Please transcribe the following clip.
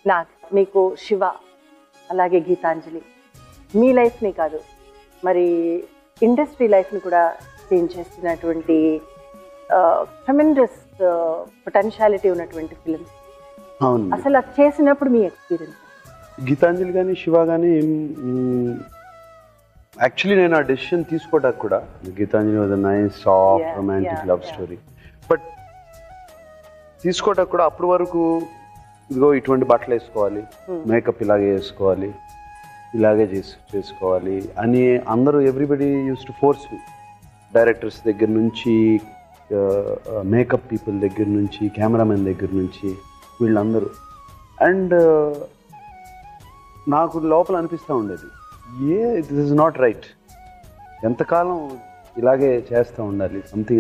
నాగ్ మీకు శివ అలాగే గీతాంజలి మీ లైఫ్ని కాదు మరి ఇండస్ట్రీ లైఫ్ని కూడా చేంజ్ చేస్తున్నటువంటి ట్రమెండస్ పొటెన్షియాలిటీ ఉన్నటువంటి ఫిల్మ్ అవును అసలు అది చేసినప్పుడు మీ ఎక్స్పీరియన్స్ గీతాంజలి కానీ శివ కానీ యాక్చువల్లీ నేను ఆ డెసిషన్ తీసుకోవడానికి కూడా Geetanjali was nice soft Yeah, romantic yeah, love yeah. Story but తీసుకోవడానికి కూడా అప్పటి వరకు ఇదిగో ఇటువంటి బట్టలు వేసుకోవాలి మేకప్ ఇలాగే వేసుకోవాలి ఇలాగే చేసి చేసుకోవాలి అని అందరూ everybody use to force me directors దగ్గర నుంచి మేకప్ పీపుల్ దగ్గర నుంచి కెమెరామెన్ దగ్గర నుంచి వీళ్ళందరూ అండ్ నాకు లోపల అనిపిస్తూ ఉండేది a this is not right ఎంతకాలం ఇలాగే చేస్తూ ఉండాలి సంథింగ్